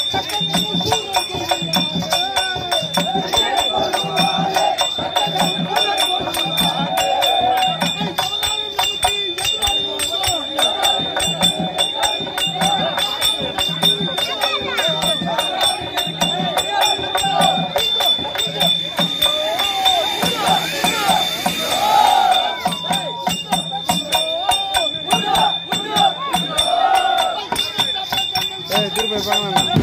ஏய் திருப்பி பார்க்கலாம்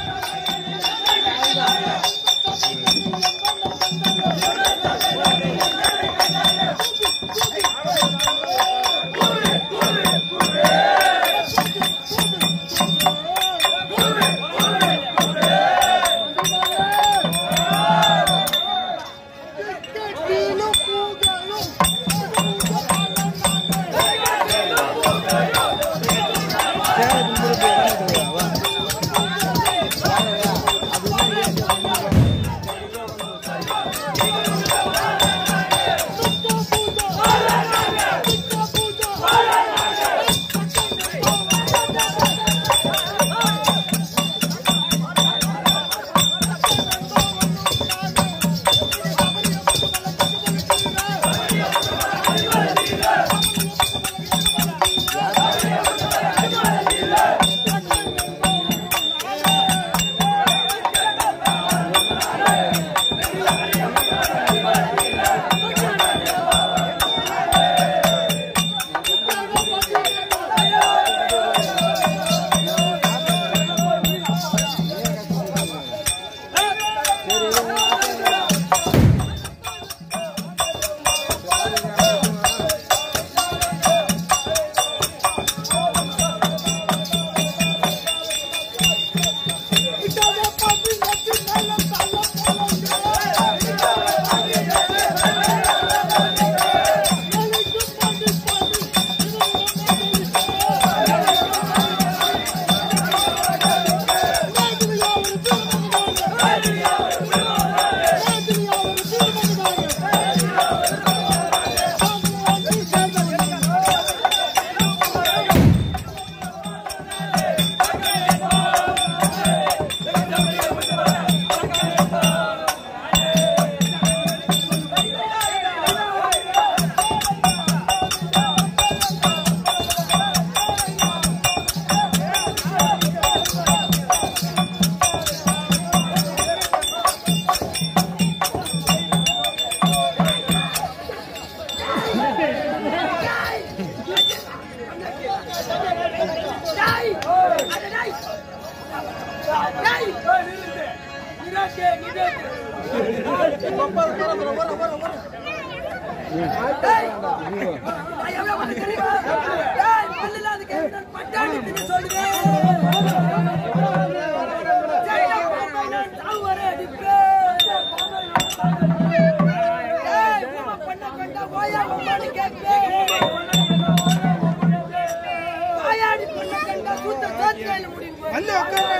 வந்து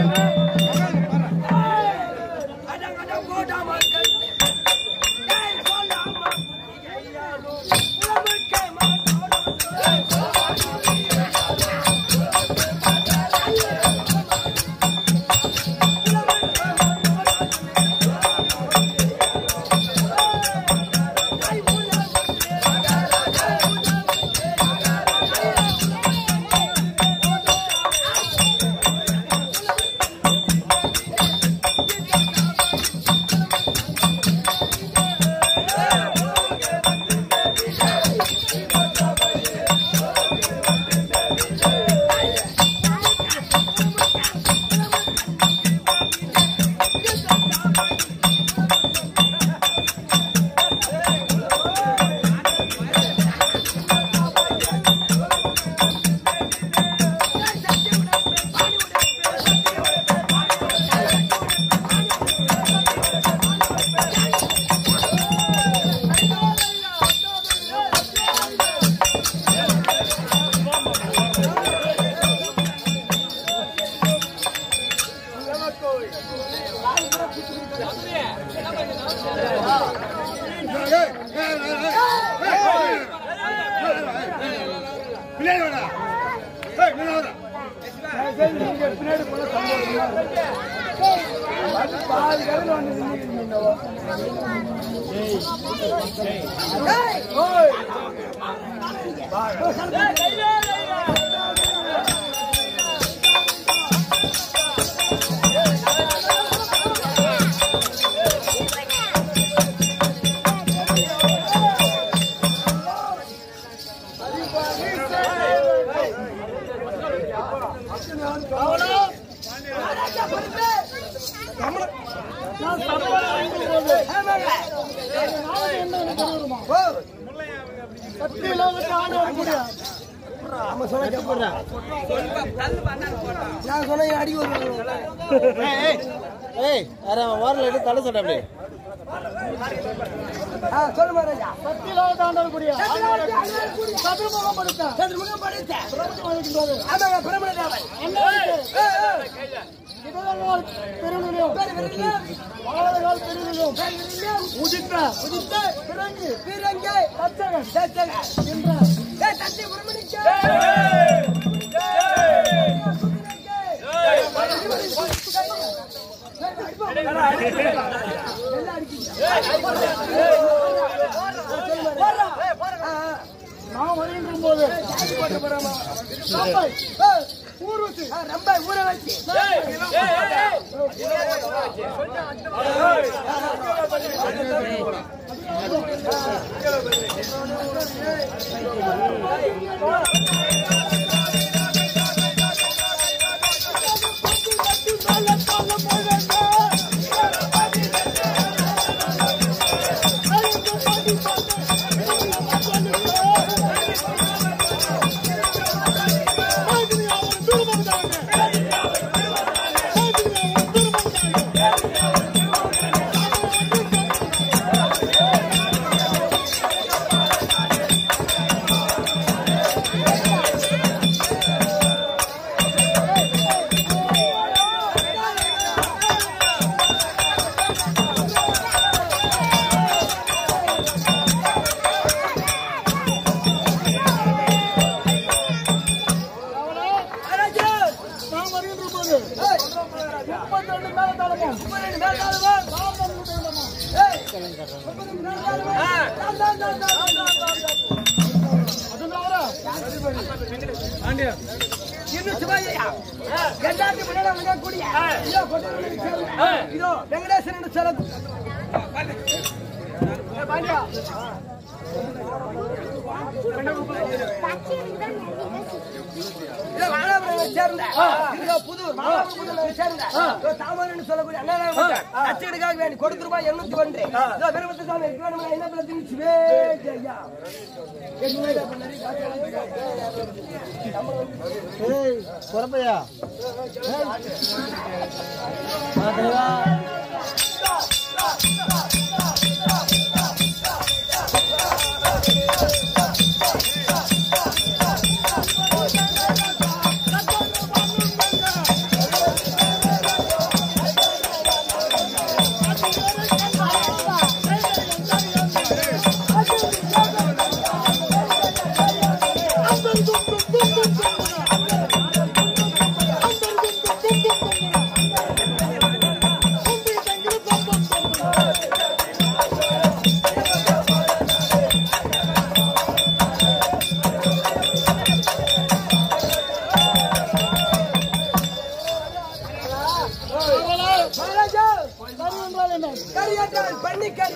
உட்காரு பின்னாடி வாடா ஏய், முன்னாடி வாடா. செய்து நீங்க பின்னாடி போன சந்தோஷமா இருக்கும். அது பாதி கடல் வந்து நின்னுக்கிட்டு ஓய் நான் சொன்ன அடி ஏய் யாரா ஓரல எடுத்து தலை சொல்ற அப்படியே சொல்லு மகாராஜா ஆமாங்க பிரபல தேவன் நான் வருகின்ற போது ரொம்ப ஊற வச்சு நான் வருகின்ற போது முப்பத்தி மேல தளமும் அது தவிர இன்னும் சிவாஜியா எல்லாத்தையும் முன்னாடி வரக்கூடிய இதோ கொட்டை சேர்ந்து. இதோ வெங்கடேசன் என்று சொல்ல பாண்டியா இதோ மாணவர்களை சேர்ந்த இதோ புதூர் மாணவர்களை சேர்ந்த இதோ தாமரன்னு சொல்லக்கூடிய அண்ணா அச்சடிக்காக வேண்டி கொடுத்து ரூபாய் எண்ணூத்தி ஒன்று இதோ விரும்பத்து சாமி இருக்க வேணும் என்ன பிள்ளை திணிச்சுவே ஐயா ஏய் பொறப்பையா மகாராஜா கரு என்றால் என்ன கறி என்றால் பண்ணி கறி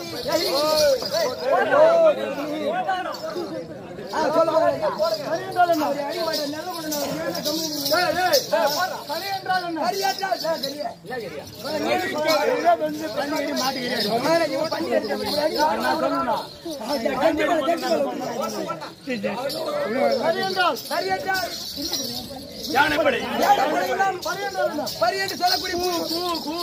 ஆ, சொல்லு மகாராஜா. கரு என்றால் என்ன அடி மாட்டே, நல்ல மாட்டே, நான் ஒரு ஏழை கம்மி பண்ணி- கரு என்றால் என்ன கறி என்றால் ஆ, கறியா? இதே வந்து தண்ணி அடி மாட்டுகிறேன் மகாராஜா, இவன் பண்ணி எடுத்து அப்படி அடி மாட்டே. கட்டி மேல, கட்டி மேல விட்டுறாங்க. கரு என்றால் கறி என்றால் யானைப்படை எல்லாம் கரு என்றால் என்ன பரி என்று சொல்லக்கூடிய பூ.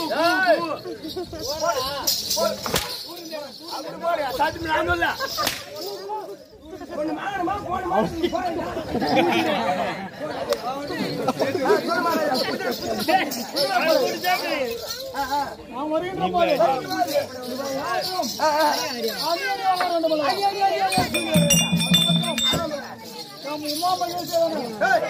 ஒண்ணு வாங்கணுமா, போகணுமா, நீ போறீங்களா? ஆ, சொல்லு மகாராஜா. நான் வருகின்ற போது ஆ, ஆ. அது வியாபாரம் வேண்டும் அல்லவா? அடி, அடி, அடி, அடி. நம்ம உமா மகேஸ்வரன்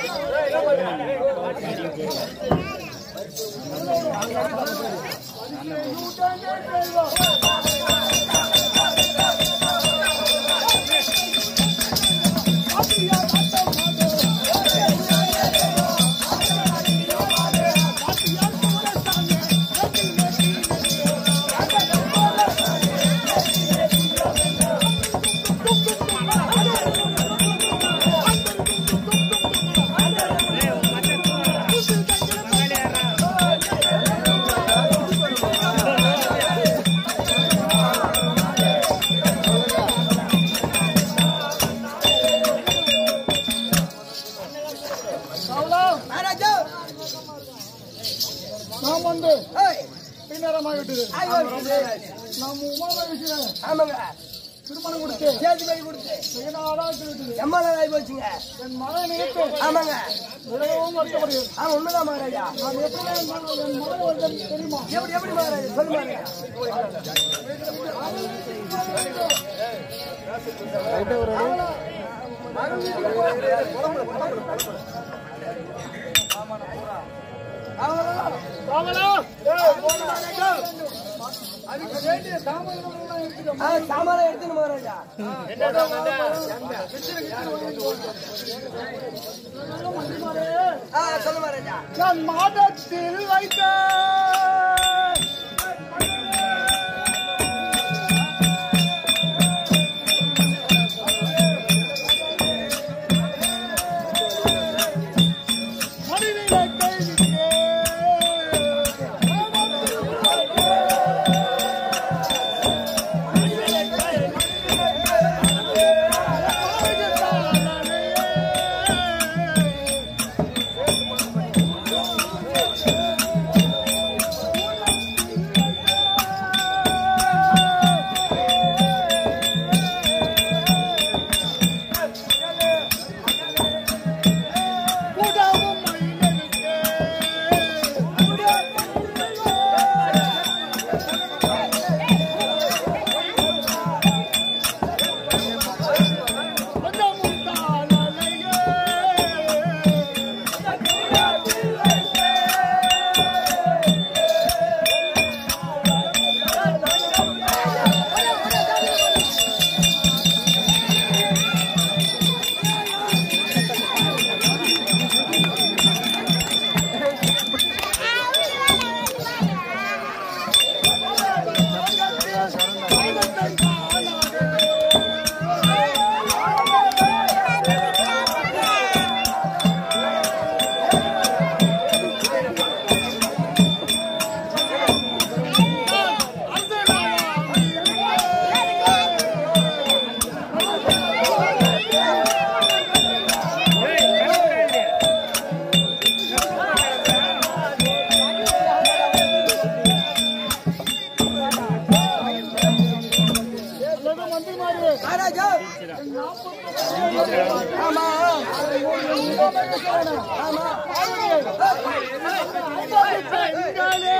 மகாராஜா நாம் வந்து ஏய், பின்னரமாகிவிட்டது ஆய்வு இருக்குது. நம்ம உமா மகேஸ்வரன் ஆமாங்க திருமணம் கொடுத்து சேர்த்து போய் கொடுத்து வெகு நாளாக இருக்குது எம்மா நாள் ஆகி போச்சுங்க என் மகனை நினைத்து ஆமாங்க மிகவும் வருத்தப்படுகிறேன் ஆமா உண்மைதான் மகாராஜா நான் எப்படி என் மகன் என் மகன் வருது தெரியுமா எப்படி எப்படி மகாராஜா சொல்லு மகாராஜா ராமலா அதுக்கு வேண்டிய சாமான்கள் இருக்குது ஆ, சாமானை எடுத்துன்னு மகாராஜா ஆ சொல்லு மகாராஜா நான் மாதத்தில் வைத்த மடிவிலை கைவிட்டே உதவும் மனிதனுக்கே உதவும் தாளலையே உலகம் வந்து மாறு மகாராஜா ஆமா ஆமா பெண்களே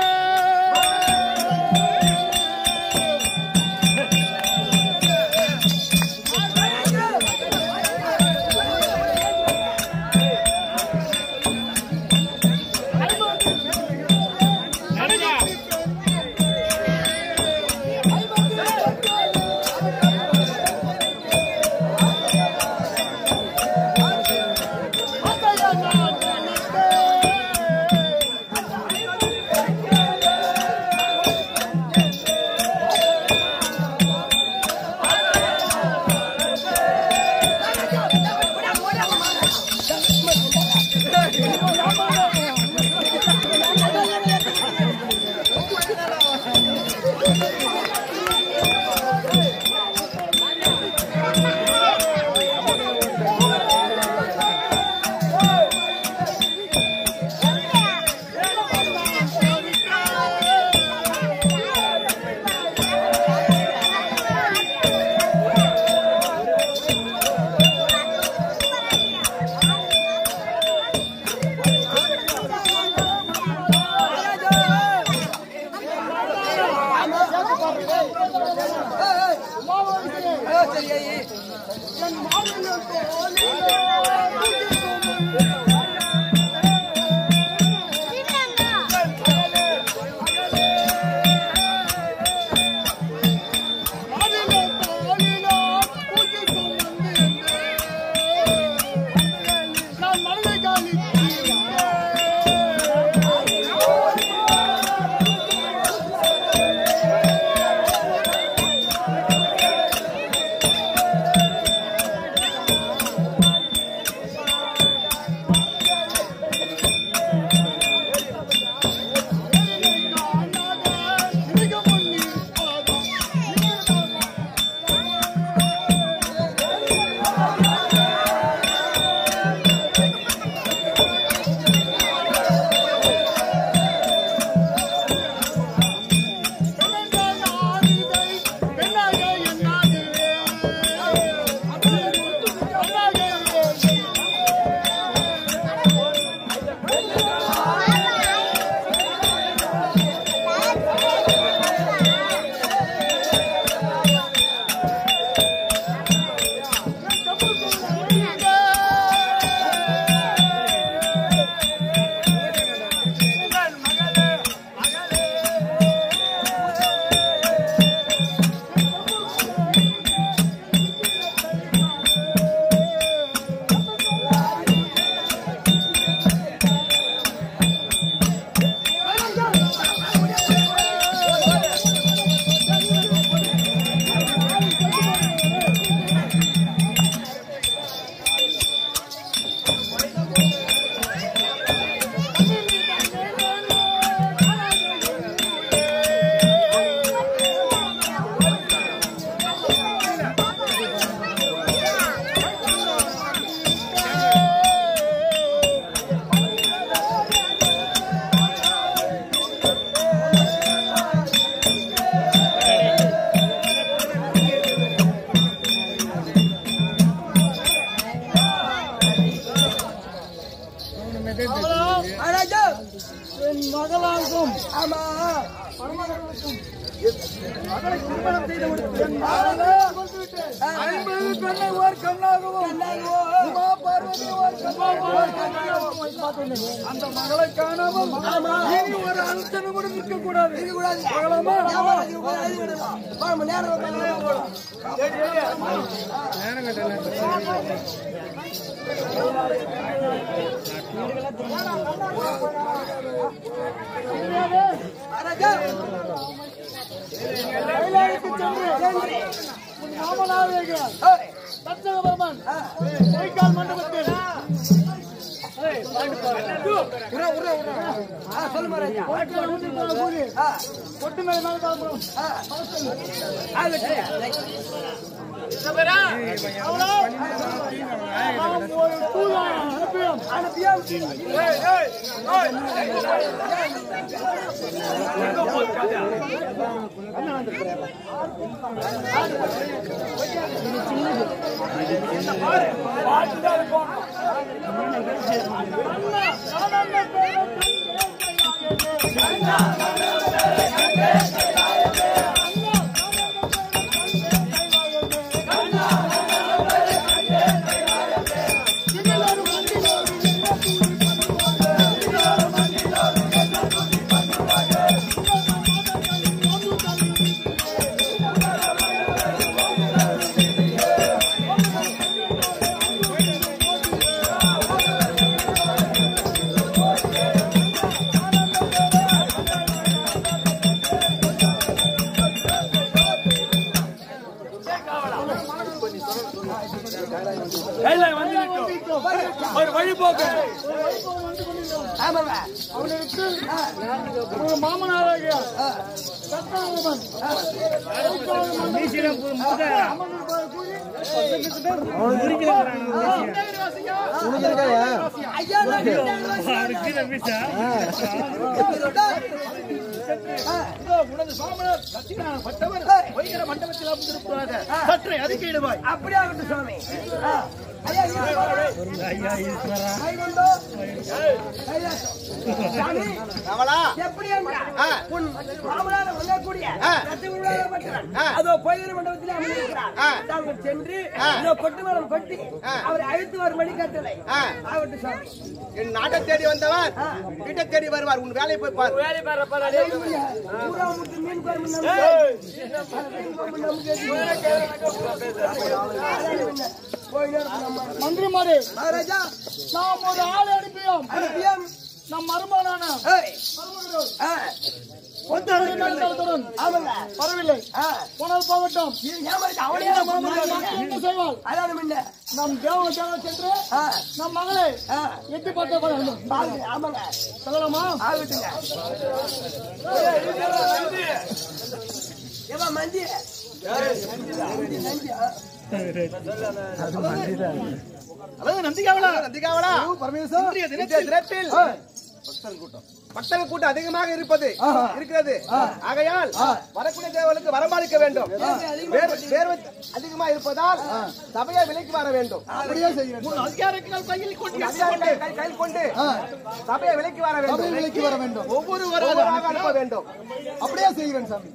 ராஜா என் மகளாகும் ஆமா மகளை திருமணம் செய்து விட்டேன். ஐம்பது பெண்ணை ஓர் கண்ணாகவும் உமா பார்வதி ஓர் கண்ணாகவும் அந்த மகளை காணாமல் இனி ஒரு அழுத்தம் கூட நிற்க கூடாது மகளமா கைலாயத்துக்கு சென்று உன் மாமனாருடைய தட்சகபர்மன் பொய்க்கால் மண்டபத்தில் ஏய், பாட்டு பாடு. பொய்க்கால் மண்டபத்தில் கூடி, கொட்டு மேல மேல தாழ்ந்தோம். அவனால் நாம் ஒரு தூதனை அனுப்பியோம். அண்ணா, நான் அந்த பேரை ஒரு வழிபோக்கு அவனுக்கு ஒரு மாமனாராகிய சத்தானவன் அமர்ந்திருப்பார் கூறி உனக்கு உனது சாமனார் சத்தியநாராயண பட்டவர் வைகர மண்டபத்தில் அமர்ந்திருப்பாக சற்றை அதுக்கிடுவாய் அப்படியாகட்டும் சுவாமி ஆ, ஐயா ஈஸ்வரா. கைகொண்டோ. கைலாசம். சாமி, கவலா எப்படி என்றால், ஆ. உன் மாமனார் வணங்கக்கூடிய ஆ. ரத்தினவிழாபட்டவன், ஆ. அதோ கோயில் மண்டபத்திலே அமர்ந்திருக்கிறார். ஆ. தாங்கள் சென்று ஆ. இதோ கொட்டு மேளம் கொட்டி ஆ. அவரை அழைத்து வரும் மணி கட்டளை ஆ. ஆகட்டும் சாமி என் நாட்டை தேடி வந்தவர் வீட்டை தேடி வருவார் உன் வேலையை போய் பாரு பூரா முட்டு மீன் குழம்பு நமக்கு. மீன் குழம்பு நமக்கு எதுக்கு? போயினே இருக்கும் நம்ம. மந்திரிமாரே மகாராஜா நாம் ஒரு ஆளை அனுப்பியோம் அனுப்பியம். நம் மருமகனான ஏய். ஆ. கொத்தவரின் ஆமாங்க. வரவில்லை ஆ. போனால் போகட்டும் இது ஏமாத்தி அவனையே நான் போக முடியாது. என்ன செய்வாள் அதான் முன்ன. நம் தேவ தேவ சென்று ஆ. நம் மகளை ஆ. எட்டி பார்த்த வேண்டும் பாருங்க. ஆமாங்க. சொல்லலாமா ஆகட்டுங்க. ஏம்மா, மந்தி? மந்தி, மந்தி, ஆ. அதாவது நந்திகாவலா நந்திகாவலா இன்றைய தினத்தில் பக்தர்கள் கூட்டம் அதிகமாக இருப்பது இருக்கிறது ஆகையால் வரக்கூடிய தேவர்களுக்கு வரமளிக்க வேண்டும் வேர்வை வேர்வை அதிகமாக இருப்பதால் சபையை விலைக்கு வர வேண்டும் அப்படியே செய்கிறேன் உன் அதிகாரிகள் கையில் கொண்டு அதிகாரிகள் கை- கையில் கொண்டு சபையை விலைக்கு வர வேண்டும் சபையை விலைக்கு வர வேண்டும். ஒவ்வொருவராக அனுப்ப வேண்டும் அப்படியே செய்கிறேன் சாமி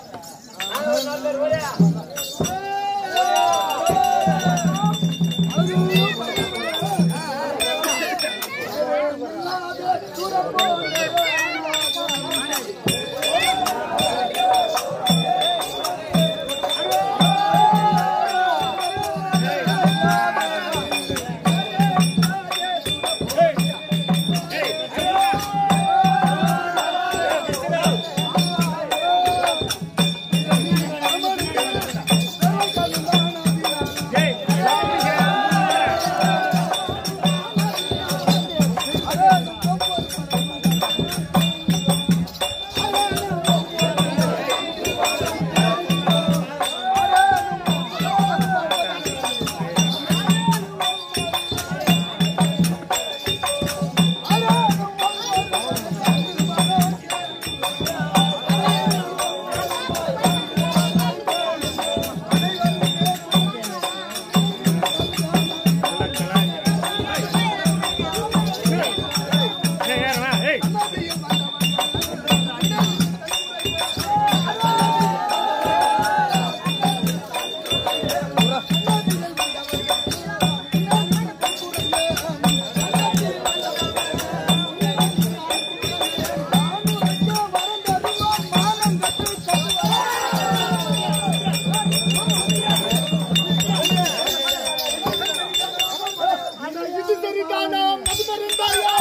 இது சரிதானா மதுமருந்தாயா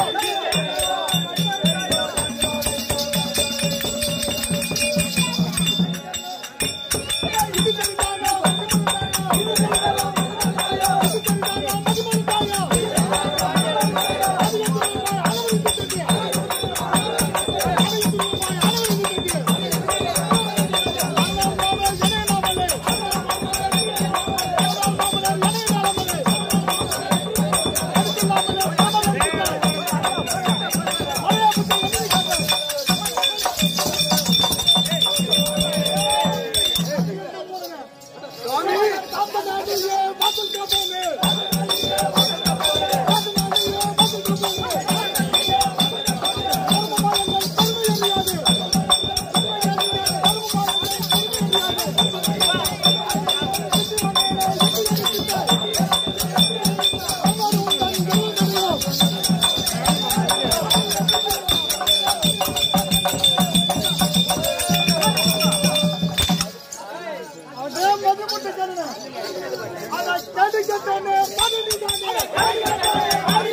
அதே மது முட்டை தருண அத கேட்டு கேட்டானே மது நீதானே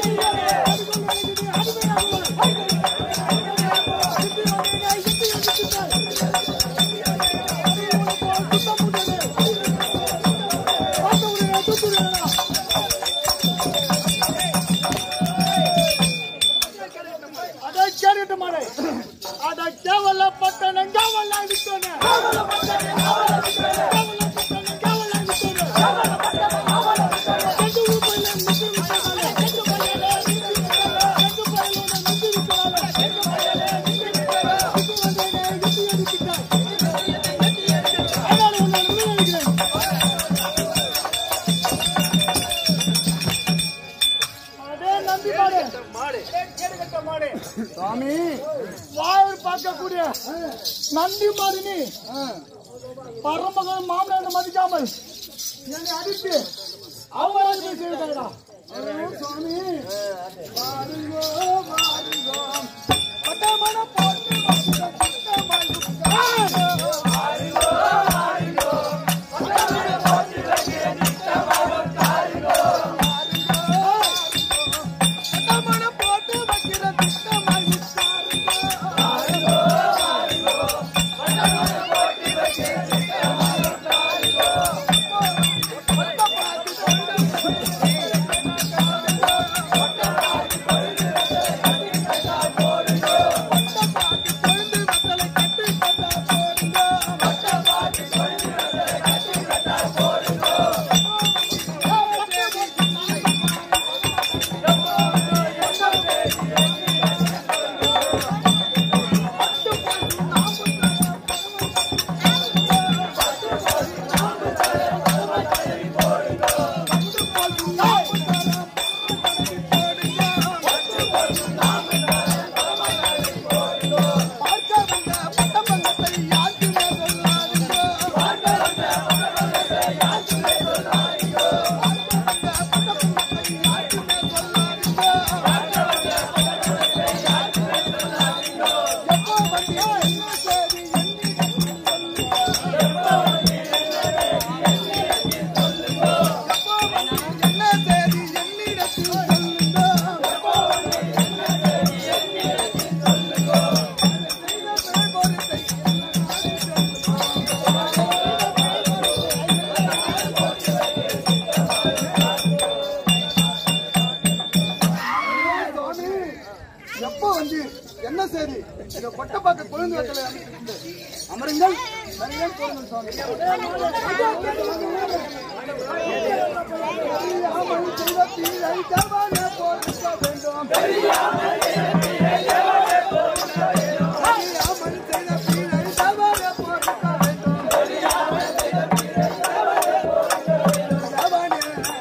அதை கேட்டு மாடே அதை கேவலப்பட்ட நெஞ்சாவல்ல விட்டோனே நன்றி மாறினி பரமகன் மாமனார் மதிக்காமல் என்னை அடித்து அவமானத்தை செய்தாரா சுவாமி வாருங்கோ, வாருங்கோ. பட்டமண போட்டு வந்து பட்டமாய் வாருங்கோ. பட்டமண போட்டு வைக்கிற திட்டமாய் விட்டாருங்கோ. சுவாமி, எப்போ வந்து என்ன செய்தி இங்க கொட்டப்பாக்க குழந்தை வட்டல அமருங்கள் சரிதான் போடுங்கள் சுவாமி தெரியாமல் செய்த தீரை தவறே பொறுக்க வேண்டும். தெரியாமல் செய்த தீரை தவறே பொறுக்க வேண்டும். பவனே.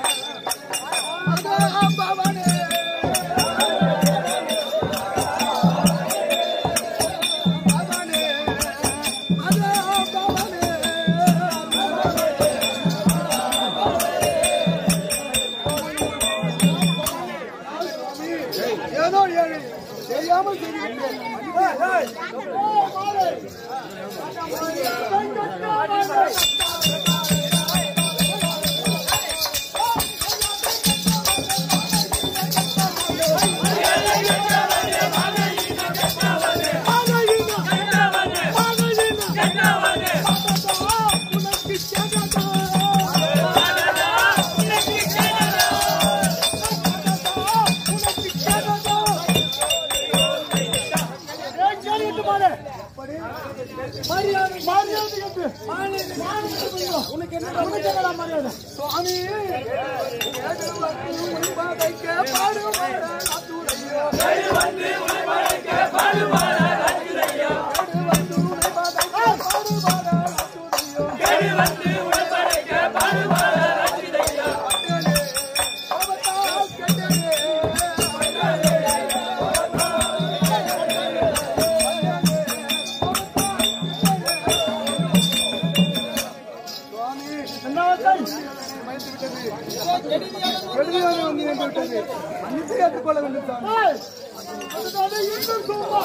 அகா பவனே. பவனே. அகா பவனே. ஏதோ ஏழை தெரியாமல் செய்திருக்கிறேன் மரியாதை மரியாதை கட்டு உனக்கு என்ன உனக்கு என்னடா மரியாதை சுவாமி மன்னித்து ஏற்றுக்கொள்ள வேண்டும் சாமி இன்னும் சும்மா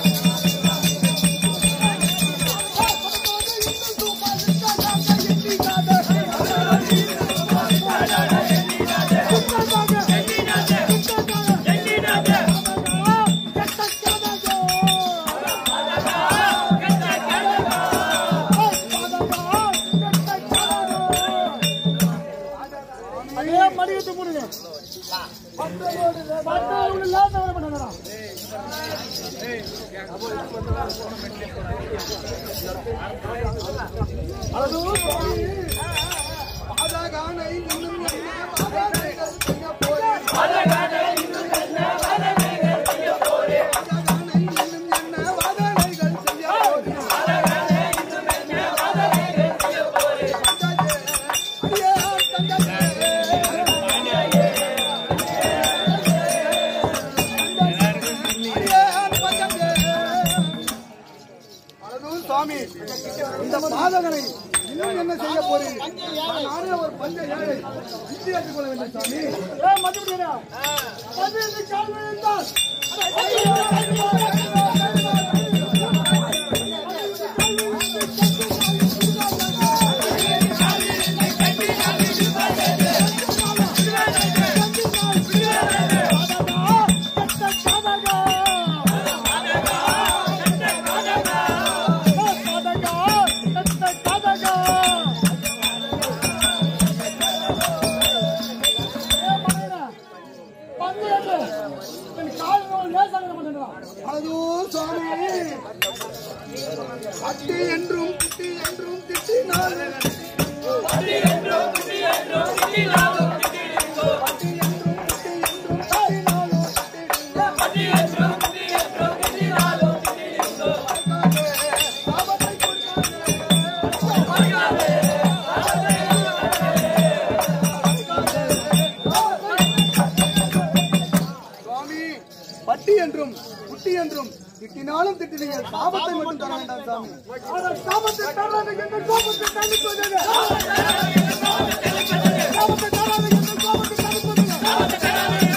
அதே மடியத்து போடுங்க பத்து லாஸ் வர பண்ணுங்கடா அது பாதகானை இன்னும் என்ன பாதகானைகள் செய்ய போறேன் பாதகானை இன்னும் என்ன வாதனைகள் செய்ய போறேன் அடியே தங்கமே அடியே பக்கமே அழகு சுவாமி இந்த பாதகனை இன்னும் என்ன செய்ய போறீங்க நானே ஒரு பஞ்ச ஏழை இந்தி ஏற்றுக்கொள்ள வேண்டும் சாமி ஏ மதுரையா பதினைந்து கால் விழுந்தால் அதோ சுவாமி அட்டி என்றும் திட்டி என்றும் திட்டினால் அட்டி என்றும் திட்டி என்றும் திட்டினாலும் சுவாமி பட்டி என்றும் குட்டி என்றும் திட்டினாலும் திட்டினீங்க சாபத்தை மட்டும் தர வேண்டாம் சாமி சாபத்தை தராது என்று கோபத்தை தணிப்பது சாபத்தை தராது என்று கோபத்தை தணிப்பது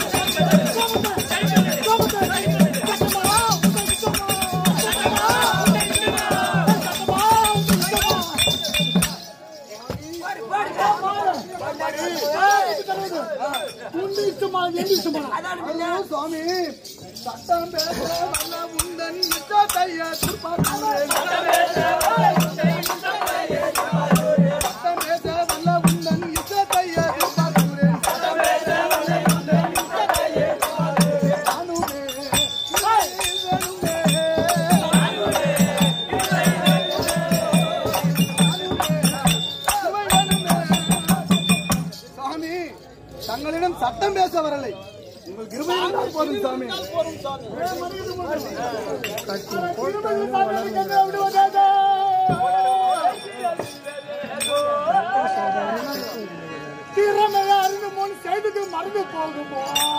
ஐயோ, சுவாமி சட்டம் பேச வல்ல உந்தன் நிச்சயத்தைய துர்ப்பாக்குகிறேன். சட்டம் பேச வல்ல உந்தன் நிச்சயத்தைய துர்ப்பாக்குகிறேன். நானுமே, சாமி தங்களிடம் சட்டம் பேச வரலை உங்கள் கிருபை இருந்தால் போதும் சாமி திறமையா அறிந்து முன் செய்தது மறந்து போகுமோ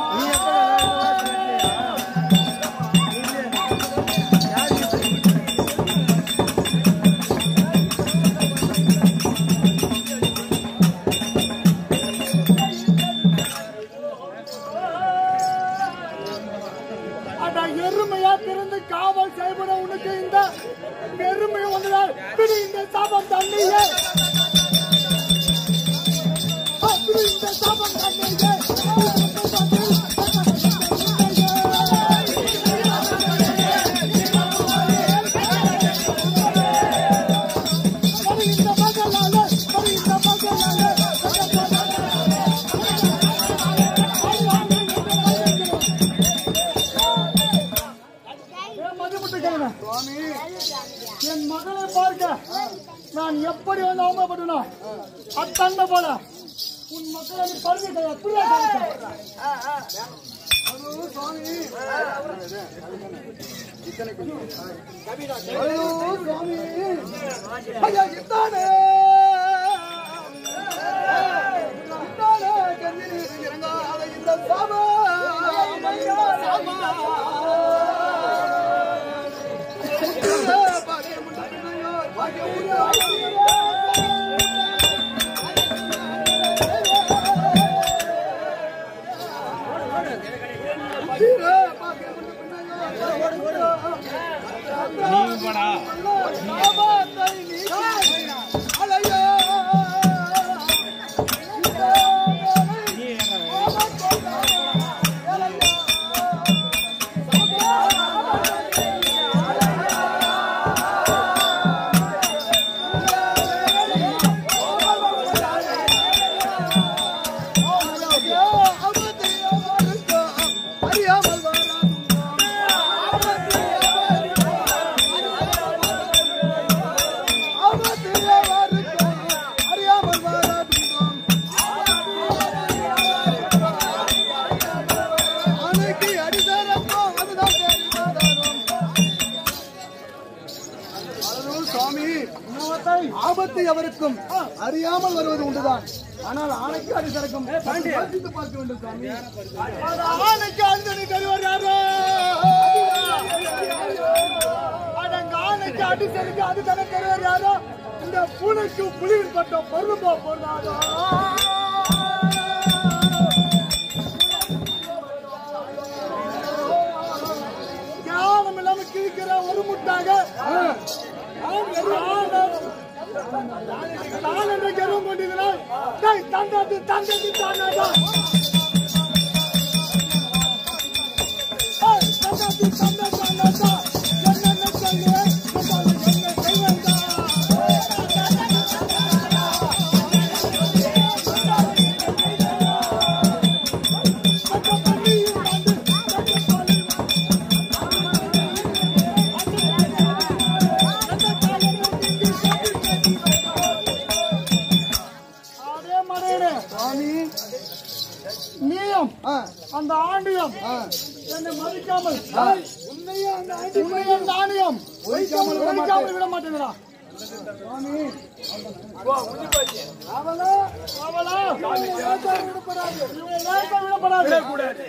அட எருமையா பிறந்து காவல் செய்பட உனக்கு இந்த பெருமை வந்ததால் பிடி இந்த சாபம் தண்ணியே பிடி இந்த சாபம் தண்ணியே இந்த மகளால இந்த மகளால சுவாமி என் மகளை பார்க்க நான் எப்படி வந்து அவமானப்பட்டனோ அத்தந்த போல உன் மக்களை நீ பருவத்தை எப்படியா சுவாமி ஐயோ, சுவாமி ஐயா இத்தானே இத்தானே கண்ணீர் இறங்காத இந்த சாபா ஐயா, சாபா சுவாமி ஆபத்து எவருக்கும் அறியாமல் வருவது உண்டுதான் ஆனால் ஆணைக்கு அடி சரக்கும் யோசித்து பார்க்க வேண்டும் சாமி ஆணைக்கு அந்தனி தருவார் யாரோ அடங்க ஆணை பூனைக்கு அடி செலுக்கு அது தானே தெரியாது யாரோ இந்த பூனைக்கு புலியின் பட்டம் பொருளுமா பொருளாதா ஞானம் இல்லாம கிழிக்கிற ஒரு முட்டாக நான் வெறும் நான் என்ற கர்வம் கொண்டிருந்தால் டேய், தந்தாது தந்தது தானாதா ஏய், தந்தாது தந்தது தானாதா என்னென்ன சொல்லுவேன் என்ன செய்வேன்டா அதே மனையிலே சுவாமி நீயும் அந்த ஆண்டியம் என்னை மதிக்காமல் உன்னையும் அந்த ஆண்டி உன்னையும் நாணயம் வைக்காமல் வைக்காமல் விட மாட்டேங்கிறா சுவாமி அவளா அவளா இவனை லேசா விடப்படாது இவனை லேசா விடப்படாது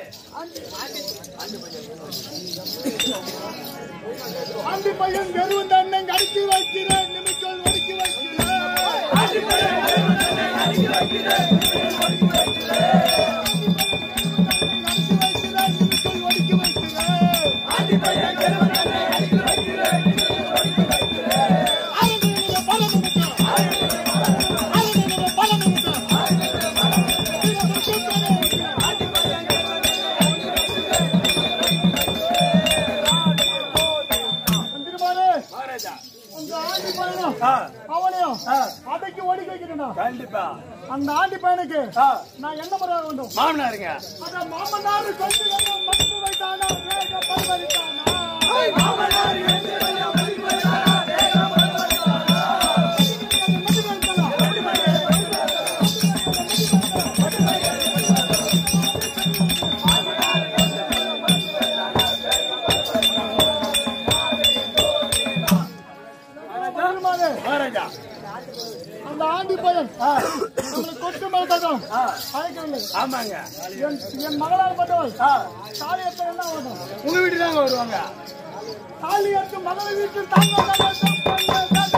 ஆண்டி பையன் வெறும் தன்னை அடுக்கி வைக்கிறேன் நிமிஷம் அடுக்கி வைக்கிறேன் அவனையும் அதைக்கு ஒடுக்கி வைக்கிறேன்டா கண்டிப்பா அந்த ஆண்டி பையனுக்கு நான் என்ன முறை வேண்டும் மாமனாருங்க அத மாமனார் கொஞ்சம் கொஞ்சம் மதிப்பு வைத்தானா வேக பரிமளித்தானா பெருமாளே, மகாராஜா அந்த ஆண்டி பையன் நம்மளை கொட்டு மறுத்ததும் அழைக்கவில்லை ஆமாங்க என் என் மகளால் பட்டவள் தாலி எடுத்த என்ன ஆகும் உங்க வீட்டுக்கு தாங்க வருவாங்க தாலி எடுத்து மகளை வீட்டில் தாங்க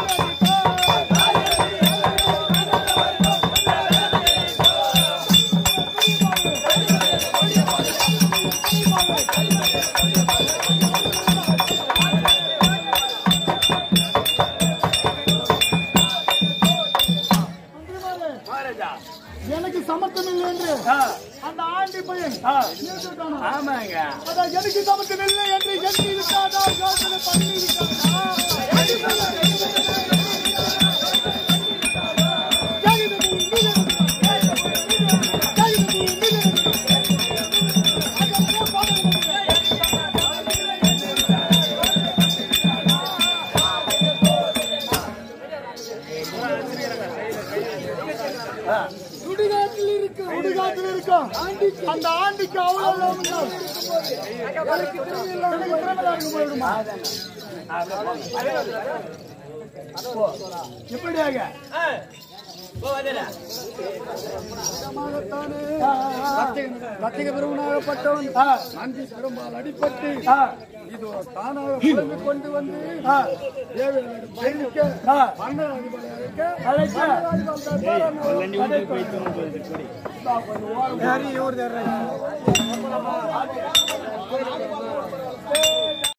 மகாராஜா எனக்கு சமத்தம் இல்லை என்று ஆ, அந்த ஆண்டி பையன் ஆ. நிறுத்திவிட்டானா? ஆமாங்க அதான் எனக்கு சமத்தம் இல்லை என்று எண்ணி விட்டாதா யோசனை பண்ணி விட்டாதா சுடுகாட்டில் இருக்கு சுடுகாட்டில் இருக்கும் அந்த ஆண்டிக்கு அவ்வளவு லாபம் தான். எனக்கு திறமையில்லை, எனக்கு திறமையில்லை இருக்கு போயிடுமா? எப்படியாக ரத்திக பெருமனாகப்பட்டவன் நன்றி பெரும்பால் அடிபட்டு இது ஒரு தானாக புலம்பிக் கொண்டு வந்து தேவையான பயணிக்க மன்னர் அதிபதி அழைக்க மன்னர் அதிபதி தர்பார் அழைக்க.